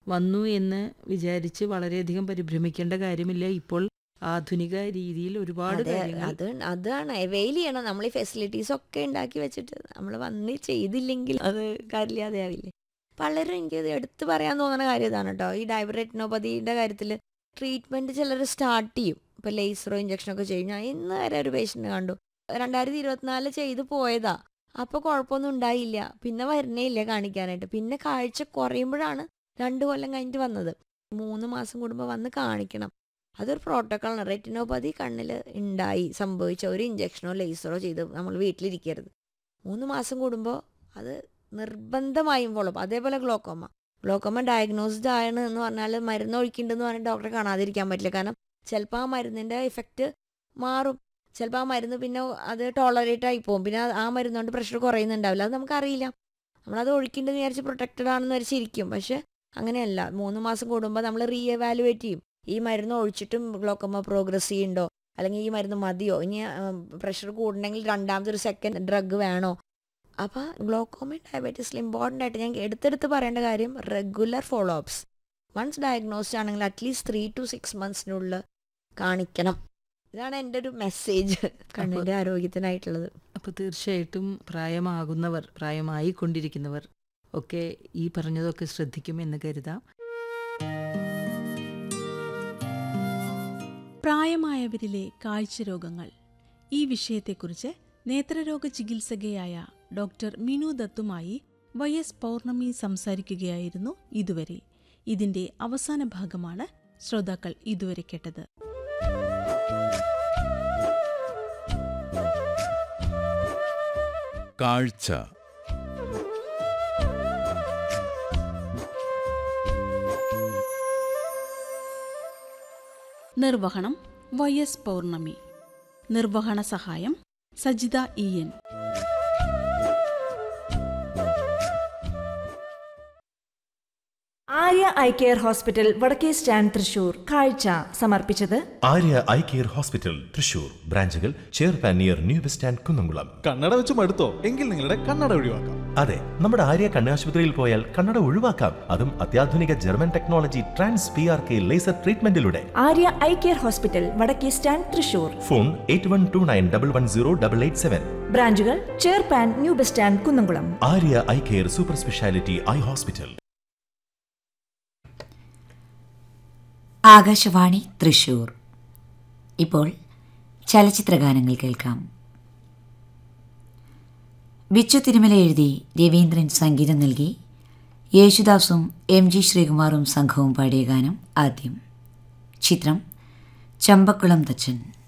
വന്നു എന്ന് വിചാരിച്ച് വളരെയധികം പരിഭ്രമിക്കേണ്ട കാര്യമില്ല ഇപ്പോൾ ആധുനിക രീതിയിൽ ഒരുപാട് അതെ കാര്യങ്ങൾ അത് അതാണ് അവെയിൽ ചെയ്യണം നമ്മൾ ഈ ഫെസിലിറ്റീസ് ഒക്കെ ഉണ്ടാക്കി വെച്ചിട്ട് നമ്മൾ വന്ന് ചെയ്തില്ലെങ്കിൽ അത് കാര്യമില്ലാതെ ആവില്ലേ പലരും എനിക്ക് ഇത് എടുത്തു പറയാൻ തോന്നുന്ന കാര്യം ഇതാണ് കേട്ടോ ഈ ഡയബറെറ്റിനോപ്പതിയുടെ കാര്യത്തിൽ ട്രീറ്റ്മെൻറ്റ് ചിലർ സ്റ്റാർട്ട് ചെയ്യും ഇപ്പോൾ ലേസറോ ഇഞ്ചക്ഷനൊക്കെ ചെയ്യും ഞാൻ ഇന്ന് വരെ ഒരു പേഷ്യൻ്റ് കണ്ടു രണ്ടായിരത്തി ഇരുപത്തിനാല് ചെയ്ത് പോയതാ അപ്പോൾ കുഴപ്പമൊന്നും ഉണ്ടായില്ല പിന്നെ വരുന്നേ ഇല്ല കാണിക്കാനായിട്ട് പിന്നെ കാഴ്ച കുറയുമ്പോഴാണ് രണ്ട് കൊല്ലം കഴിഞ്ഞിട്ട് വന്നത് മൂന്ന് മാസം കൂടുമ്പോൾ വന്ന് കാണിക്കണം അതൊരു പ്രോട്ടോക്കോളാണ് റെറ്റിനോപ്പതി കണ്ണിൽ ഉണ്ടായി സംഭവിച്ച ഒരു ഇഞ്ചക്ഷനോ ലേസറോ ചെയ്ത് നമ്മൾ വീട്ടിലിരിക്കരുത് മൂന്ന് മാസം കൂടുമ്പോൾ അത് നിർബന്ധമായും ഫോളോ അതേപോലെ ഗ്ലോക്കോമ ഗ്ലോക്കോമ ഡയഗ്നോസ്ഡ് ആണ് എന്ന് പറഞ്ഞാൽ മരുന്ന് ഒഴിക്കുന്നുണ്ടെന്ന് പറഞ്ഞാൽ ഡോക്ടറെ കാണാതിരിക്കാൻ പറ്റില്ല കാരണം ചിലപ്പോൾ ആ മരുന്നിൻ്റെ ഇഫക്റ്റ് മാറും ചിലപ്പോൾ ആ മരുന്ന് പിന്നെ അത് ടോളറേറ്റ് ആയി പോകും പിന്നെ ആ മരുന്ന് കൊണ്ട് പ്രഷർ കുറയുന്നുണ്ടാവില്ല അത് നമുക്കറിയില്ല നമ്മളത് ഒഴിക്കുന്നുണ്ടെന്ന് വിചാരിച്ച് പ്രൊട്ടക്റ്റഡ് ആണെന്ന് വിചാരിച്ചിരിക്കും പക്ഷെ അങ്ങനെയല്ല മൂന്ന് മാസം കൂടുമ്പോൾ നമ്മൾ റീ എവാലുവേറ്റ് ചെയ്യും ഈ മരുന്ന് ഒഴിച്ചിട്ടും ഗ്ലോക്കോമ പ്രോഗ്രസ് ചെയ്യുന്നുണ്ടോ അല്ലെങ്കിൽ ഈ മരുന്ന് മതിയോ ഇനി പ്രഷർ കൂടണമെങ്കിൽ രണ്ടാമതൊരു സെക്കൻഡ് ഡ്രഗ് വേണോ അപ്പോൾ ഗ്ലോക്കോമയും ഡയബറ്റീസിൽ ഇമ്പോർട്ടൻ്റ് ആയിട്ട് ഞാൻ എടുത്തെടുത്ത് പറയേണ്ട കാര്യം regular follow ups once diagnosed ആണെങ്കിൽ അറ്റ്ലീസ്റ്റ് ത്രീ ടു സിക്സ് മന്ത്സിനുള്ളിൽ കാണിക്കണം ഇതാണ് എൻ്റെ ഒരു മെസ്സേജ് കണ്ണിൻ്റെ ആരോഗ്യത്തിനായിട്ടുള്ളത് അപ്പോൾ തീർച്ചയായിട്ടും പ്രായമാകുന്നവർ പ്രായമായി കൊണ്ടിരിക്കുന്നവർ ഒക്കെ ഈ പറഞ്ഞതൊക്കെ ശ്രദ്ധിക്കുമെന്ന് കരുതാം പ്രായമായവരിലെ കാഴ്ചരോഗങ്ങൾ ഈ വിഷയത്തെക്കുറിച്ച് നേത്രരോഗ ചികിത്സകയായ ഡോക്ടർ മിനു ദത്തുമായി വൈ എസ് പൗർണമി സംസാരിക്കുകയായിരുന്നു ഇതുവരെ ഇതിന്റെ അവസാന ഭാഗമാണ് ശ്രോതാക്കൾ ഇതുവരെ കേട്ടത് കാഴ്ച നിർവഹണം വൈ എസ് പൗർണമി നിർവഹണ സഹായം Sajitha E N Arya eye care hospital വടക്കേ സ്റ്റാൻഡ് തൃശൂർ കാഴ്ച സമർപ്പിച്ചത് Arya eye care hospital Thrissur ബ്രാഞ്ചുകൾ ചേർപ്പാൻ near new bus stand Kunnamkulam കണ്ണട വെച്ച് മടുത്തോ എങ്കിൽ നിങ്ങളുടെ കണ്ണട ഒഴിവാക്കാം അതെ നമ്മുടെ ആര്യ കണ്ണാശുപത്രിയിൽ പോയാൽ കണ്ണട ഒഴിവാക്കാം അതും അത്യാധുനിക German technology trans P R K laser ട്രീറ്റ്മെന്റിലൂടെ ആര്യ ഐ കെയർ ഹോസ്പിറ്റൽ വടക്കേ stand Thrissur phone eight one two nine double one zero double eight seven ബ്രാഞ്ചുകൾ ചേർപ്പാൻ new bus stand Kunnamkulam Arya eye care super speciality eye hospital Akashvani Thrissur ഇപ്പോൾ ചലച്ചിത്രഗാനങ്ങൾ കേൾക്കാം ബിച്ചു തിരുമല എഴുതി രവീന്ദ്രൻ സംഗീതം നൽകി യേശുദാസും എം ജി ശ്രീകുമാറും സംഘവും പാടിയ ഗാനം ആദ്യം ചിത്രം ചമ്പക്കുളം തച്ചൻ